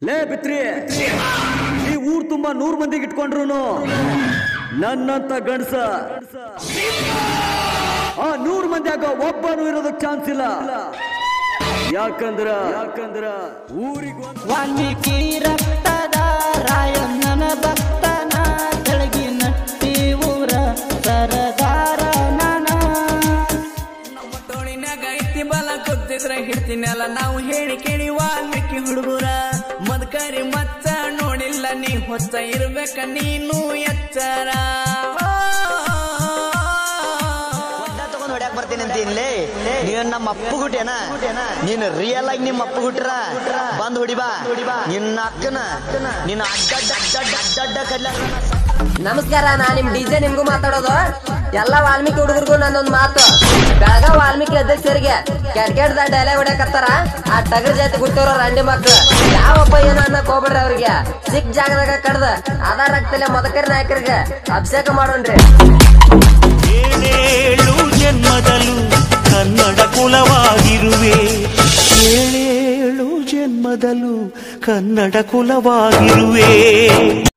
ಲೇ ಬಿತ್ರಿ ಈ ಊರ್ ತುಂಬಾ ನೂರ್ ಮಂದಿಗೆ ಇಟ್ಕೊಂಡ್ರು ನನ್ನಂತ ಗಂಡಸ ಆ ನೂರ್ ಮಂದಿಯಾಗ ಒಬ್ಬನು ಇರೋದಕ್ ಚಾನ್ಸ್ ಇಲ್ಲ ಯಾಕಂದ್ರ ಯಾಕಂದ್ರ ಊರಿಗೆ ವಾಲ್ಮೀಕಿ ರಕ್ತದ ರಾಯಣ್ಣನ ಭಕ್ತನ ತೆಳಗಿನ ಊರ ಸರದಾರ ನಾನ ನಮ್ಮ ತೋಳಿನಾಗ ಐತಿ ಬಲ ಗೊತ್ತಿದ್ರ ಹಿಡ್ತೀನಲ್ಲ ನಾವು ಹೇಳಿ ಕೇಳಿ ವಾಲ್ಮೀಕಿ ಹುಡುಗರ ಮದ್ಕರಿ ಮಚ್ಚ ನೋಡಿಲ್ಲ ನೀ ಹೊತ್ತ ಇರ್ಬೇಕ ನೀನು ಎಚ್ಚರ ತಗೊಂಡ್ ಹೊಡ್ಯಾಕ್ ಬರ್ತೀನಿ ಅಂತೀನಿಲೇ ನೀನ್ ನಮ್ಮ ಅಪ್ಪು ಗುಟ್ಟೇನ ನೀನ್ ರಿಯಲ್ ಆಗಿ ನಿಮ್ಮ ಅಪ್ಪು ಗುಟ್ರ ಬಂದ್ ಹೊಡಿ ಬಾ ನಿನ್ನ ಅಕ್ಕನ ನಿನ್ನ ಅಡ್ಡ ಅಡ್ಡ ಅಡ್ಡ ಅಡ್ಡ ಅಡ್ಡ ಕಡ್ಲ ನಮಸ್ಕಾರ ನಾ ನಿಮ್ ಡಿಜೆ ನಿಮ್ಗೂ ಮಾತಾಡೋದು ಎಲ್ಲಾ ವಾಲ್ಮೀಕಿ ಹುಡುಗರಿಗೂ ನಂದೊಂದ್ ಮಾತು ಬೆಳಗಾವ್ ವಾಲ್ಮೀಕಿ ಅಧ್ಯಕ್ಷರಿಗೆ ಕೆಟ್ ಕೆಟ್ದ ಡೈಲಾಗ್ ಹೊಡ್ಯಾಕತ್ತಾರ ಆ ಟಗರ್ ಜಾತಿ ಗುಟ್ಟಿರೋ ರಂಡಿ ಮಕ್ಳು ಯಾವಪ್ಪ ಏನು ಅನ್ನಕ್ ಹೋಗ್ಬೇಡ್ರಿ ಅವ್ರಿಗೆ ಸಿಕ್ ಜಾಗದಾಗ ಕಡ್ದ ಅದ ರಕ್ತಲೆ ಮದಕರಿ ನಾಯಕರಿಗೆ ಅಭಿಷೇಕ ಮಾಡೋಣ್ರಿ ಏಳೇಳು ಜನ್ಮದಲ್ಲೂ ಕನ್ನಡ ಕುಲವಾಗಿರುವೆ ಏಳೇಳು ಜನ್ಮದಲ್ಲೂ ಕನ್ನಡ ಕುಲವಾಗಿರುವೆ